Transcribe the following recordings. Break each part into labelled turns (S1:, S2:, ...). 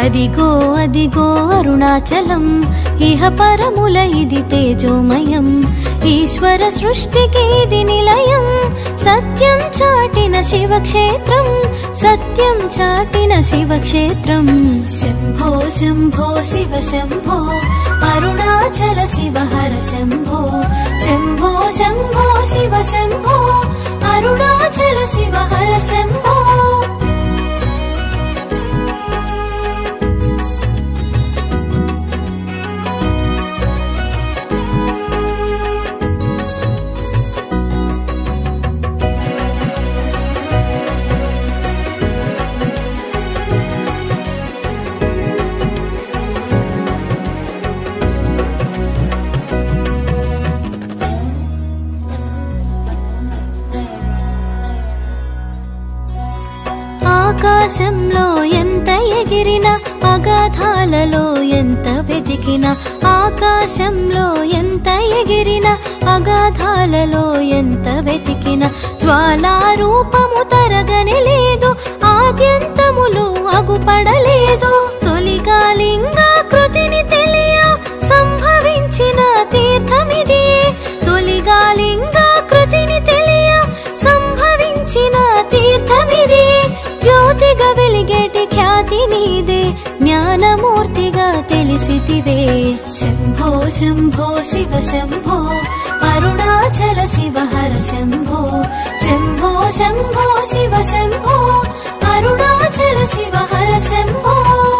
S1: అదిగో అదిగో అరుణాచలం ఇహ పరముల ఇది తేజోమయం ఈశ్వర సృష్టికి ఇది నిలయం సత్యం చాటిన శివక్షేత్రం సత్యం చాటిన శివక్షేత్రం శంభో శంభో శివ శంభో అరుణాచల శివ హర శంభో శంభో శంభో శివ శంభో అరుణాచల శివ హర శంభో ఆకాశంలో ఎంత ఎగిరినా అగాధాలలో ఎంత వెతికినా ఆకాశంలో ఎంత ఎగిరినా అగాధాలలో ఎంత వెతికినా జ్వాలా రూపము తరగని లేదు ఆద్యంతములు అగుపడలేదు తొలిగా లింగాకృతిని తెలియ సంభవించిన తీర్థమిది తొలిగా లింగాకృతిని తెలియ సంభవించిన తీర్థమిది జ్యోతిగా వెలిగేటి ఖ్యాతి నీదే జ్ఞానమూర్తిగా తెలిసితివే శంభో శంభో శివ శంభో అరుణాచల శివ హర శంభో శంభో శంభో శివ శంభో అరుణాచల శివ హర శంభో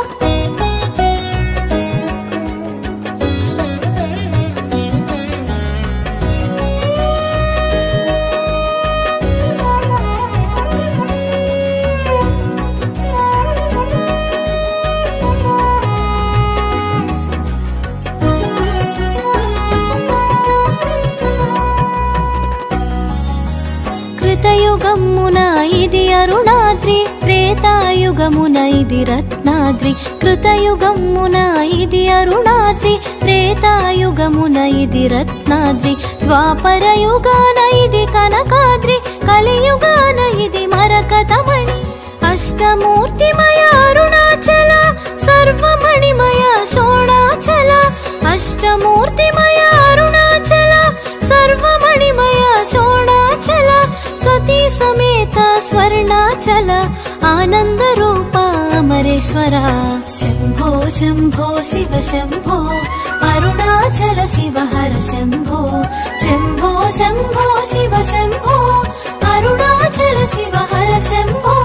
S1: కృతయుగమున ఇది అరుణాద్రి త్రేతాయుగమున ఇది రత్నాద్రి కృతయుగమున ఇది అరుణాద్రి త్రేతాయుగమున ఇది రత్నాద్రి ద్వాపర యుగాన ఇది కనకాద్రి కలియుగాన ఇది మరకతమణి అష్టమూర్తిమయ అరుణాచల సర్వమణిమయ శోణాచల అష్టమూర్తిమయ అరుణాచల సర్వమణిమయ శోణాచల సతీ సమేత స్వర్ణాచల ఆనంద రూప అమరేశ్వర శంభో శంభో శివ శంభో అరుణాచల శివ హర శంభో శంభో శంభో శివ శంభో అరుణాచల శివ హర శంభో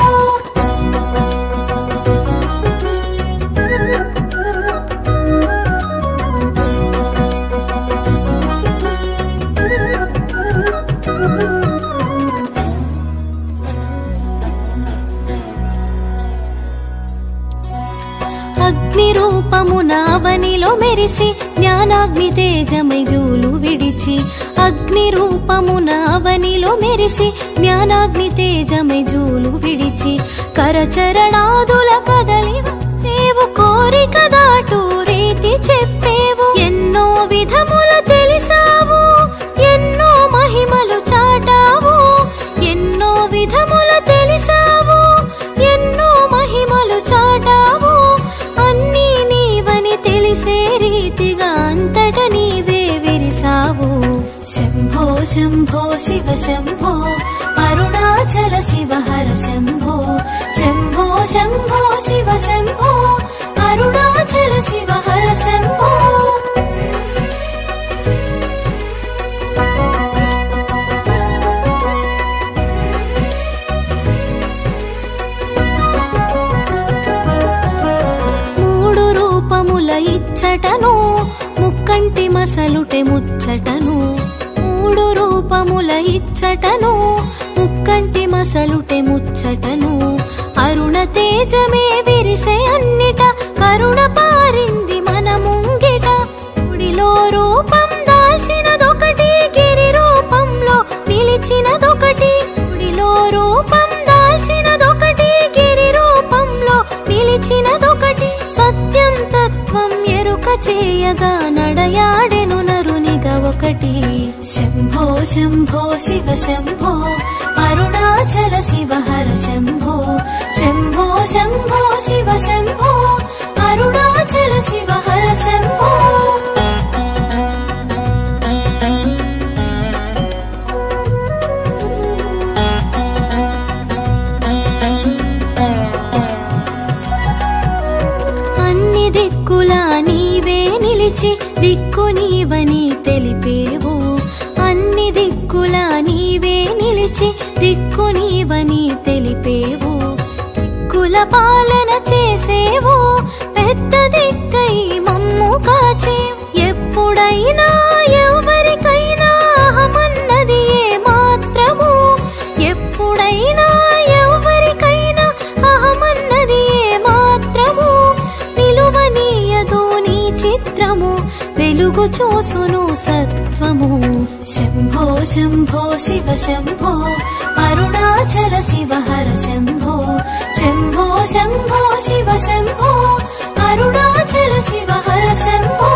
S1: అగ్ని రూపమున అవనిలో మెరిసి జ్ఞానాగ్ని తేజమై జూలు విడిచి అగ్ని రూపమున అవనిలో మెరిసి జ్ఞానాగ్ని తేజమై జూలు విడిచి కరచరణాదుల కదలి చేవు కోరిక దాటు రీతి చెప్పేవు ఎన్నో విధముల తెలిసావు ఎన్నో మహిమలు చాటావు ఎన్నో విధముల తెలిసావు ఎన్నో మహిమలు చాటావు అన్నీ నీవని తెలిసే రీతిగా అంతట నీవే విరిసావు శంభో శంభో శివ శంభో అరుణాచల శివ హర శంభో శంభో శంభో శివ శంభో అరుణాచల శివ హర శంభో మూడు రూపముల ఇచ్చటను ముక్కంటి మసలుటె ముచ్చటను మూడు రూపముల ఇచ్చటను ముక్కంటి మసలుటె ముచ్చటను అరుణ తేజమే విరిసే అన్నిట కరుణ పారింది మన ముంగిట గుడిలో రూపం దాల్చినదొకటి గిరి రూపంలో నిలిచినదొకటి గుడిలో రూపం దాల్చినదొకటి గిరి రూపంలో నిలిచినదొకటి సత్యం తత్వం ఎరుక చేయగా నడయాడెను నరునిగా ఒకటి శంభో శంభో శివ శంభో అరుణాచల శివ హర శంభో శంభో శంభో శివ శంభో నిలిచి దిక్కు నీవని తెలిపేవు దిక్కుల పాలన చేసేవు పెద్ద దిక్కై మమ్ము కాచే ఎప్పుడైనా ఎవరికైనా అహమన్నది ఏ మాత్రము ఎప్పుడైనా ఎవరికైనా అహమన్నది ఏ మాత్రము నిలువనీయదు నీ చిత్రము వెలుగు చూసును సత్వము శంభో శంభో శివ శంభో అరుణాచల శివ హర శంభో శంభో శంభో శివ శంభో అరుణాచల శివ హర శంభో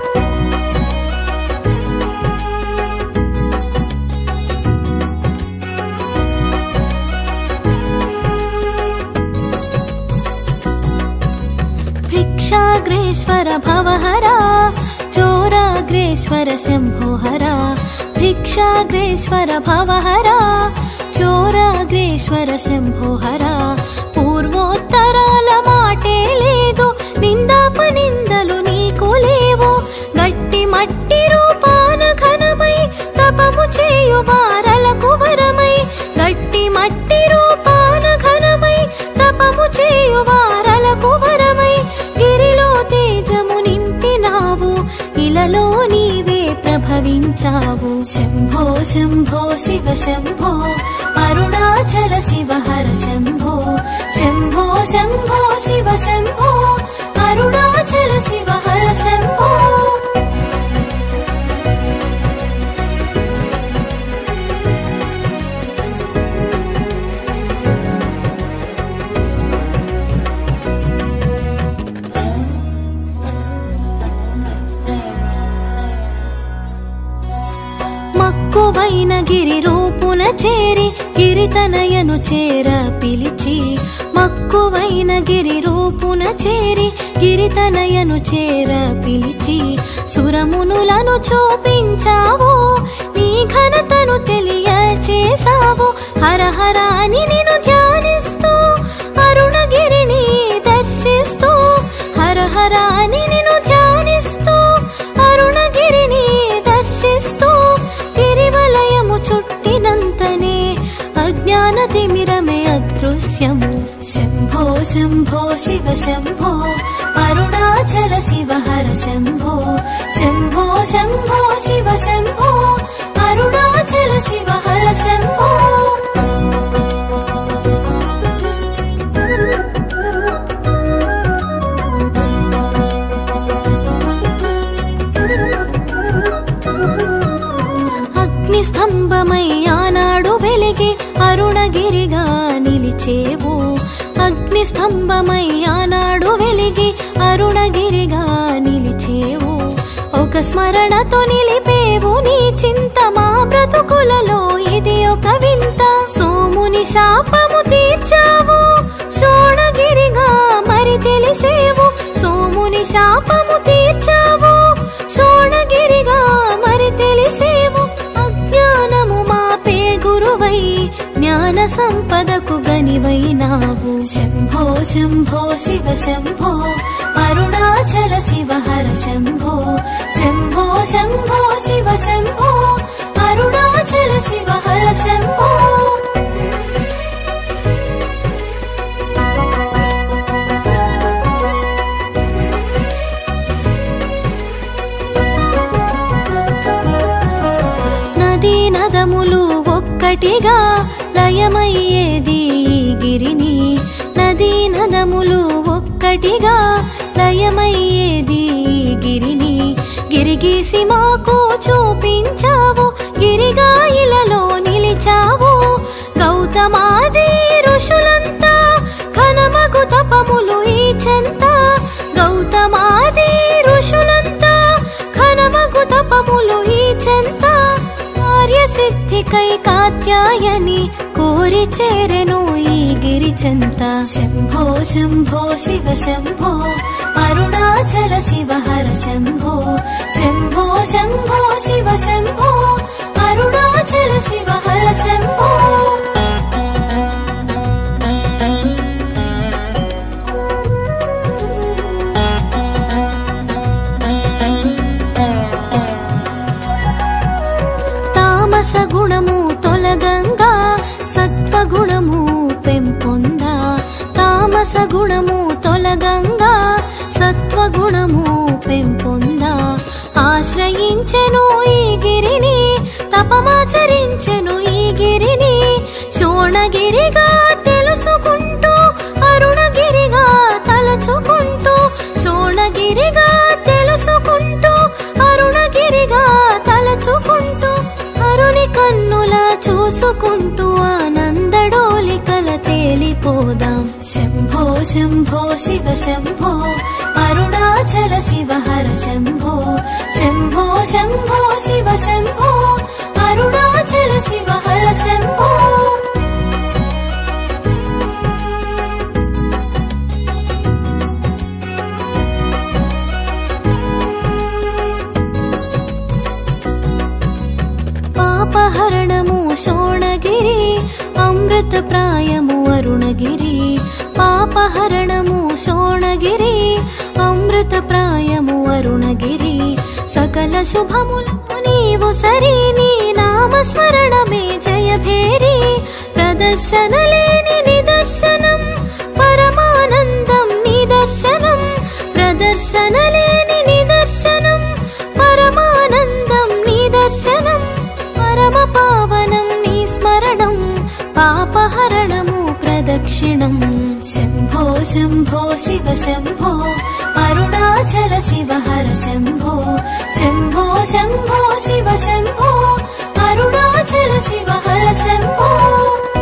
S1: భిక్షాగ్రేశ్వర భవహరా చోరాగ్రేశ్వర శంభోహరా భిక్షాగ్రేశ్వర భవహరా చోరాగ్రేశ్వర శంభోహరా పూర్వోత్తరాల మాటే లేదు నిందాపనిందలు నీకు లేవు గట్టి మట్టి రూపాన ఘనమై తపము చేయు వారలకు వరమై గట్టి మట్టి రూపాన ఘనమై తపము చేయు వారలకు వరమై గిరిలో తేజము నింపినావు ఇలలో నీవే ప్రభవించావు శంభో శంభో శివ శంభో అరుణాచల శివ హర శంభో శంభో శంభో శివ శంభో అరుణాచల శివ హర శంభో మక్కువైన గిరి రూపున చేరి గిరితనయను చేర పిలిచి మక్కువైన గిరి రూపున చేరి గిరితనయను చేర పిలిచి సురమునులను చూపించావు నీ ఘనతను తెలియచేసావు హర హర అని నిన్ను ధ్యానిస్తూ అరుణగిరిని దర్శిస్తూ హర హర అని నిన్ను ధ్యానిస్తూ అరుణగిరిని దర్శిస్తూ గిరివలయము చుట్టినంతనే అజ్ఞాన తిమిరమే అదృశ్యము శంభో శంభో శివ శంభో అరుణాచల శివ హర శంభో శంభో శంభో శివ శంభో అరుణాచల శివ హర శంభో అగ్ని స్తంభమై ఆనాడు వెలిగి అరుణగిరిగా నిలిచేవు అగ్ని స్తంభమై ఆనాడు వెలిగి అరుణగిరిగా నిలిచేవు ఒక స్మరణతో నిలిపేవు నీ చింత మా బ్రతుకులలో ఇది ఒక వింత సోముని శాపము తీర్చావు శోణగిరిగా మరి తెలిసేవు సోముని శాపము తీర్చావు శోణగిరిగా మరి తెలిసేవు అజ్ఞానము మాపే గురువై జ్ఞాన సంపదకు గనివైనావు శంభో శంభో శివ శంభో అరుణాచల శివ హర శంభో శంభో శంభో శివ శంభో అరుణాచల శివ హర శంభో నదీ నదములు ఒక్కటిగా లయమయ్యేది ఈ గిరిని నదీ నదములు ఒక్కటిగా లయమయ్యేది ఈ గిరిని గిరిగీసి మాకు చూపించావు గిరిగాయిలలో నిలిచావు గౌతమాది ఋషులంతా ఘనమగు తపములు ఈ చెంత గౌతమాది ఋషులంతా ఘనమగు తపములు ఈ చెంత కార్యసిద్ధికై కాత్యాయని కోరి చేరెను ఈ గిరి చెంత శంభో శంభో శివ శంభో అరుణాచల శివ హర శంభో శంభో శంభో శివ శంభో అరుణాచల శివ హర శంభో తామస గుణము తొలగంగా సత్వగుణము పెంపొందా తామస గుణము తొలగంగా సత్వగుణము పెంపొందా ఆశ్రయించెను ఈ గిరిని తపమాచరించెను ఈ గిరిని శోణగిరిగా తెలుసుకుంటూ అరుణగిరిగా తలచుకుంటూ శోణగిరిగా తెలుసుకుంటూ అరుణగిరిగా తలచుకుంటూ అరుని కన్నుల చూసుకుంటూ ఆనందడోలికల తేలిపోదాం శంభో శంభో శివ శంభో అరుణాచల శివ హర శంభో శంభో శంభో శివ శంభో అరుణాచల శివ హర శంభో పాపహరణము శోణగిరి అమృత ప్రాయము అరుణగిరి పాపహరణము శోణగిరి అమృత ప్రాయము అరుణగిరి సకల శుభములు నీవు సరి నీ నామస్మరణమే జయభేరి ప్రదర్శన లేని నిదర్శనం పరమానందం నిదర్శనం ప్రదర్శన లేని నిదర్శనం పరమానందం నిదర్శనం పరమ పావనం నీ స్మరణం పాపహరణము ప్రదక్షిణం శంభో శంభో శివ శంభో అరుణాచల శివ హర శంభో శంభో శంభో శివ శంభో అరుణాచల శివ హర శంభో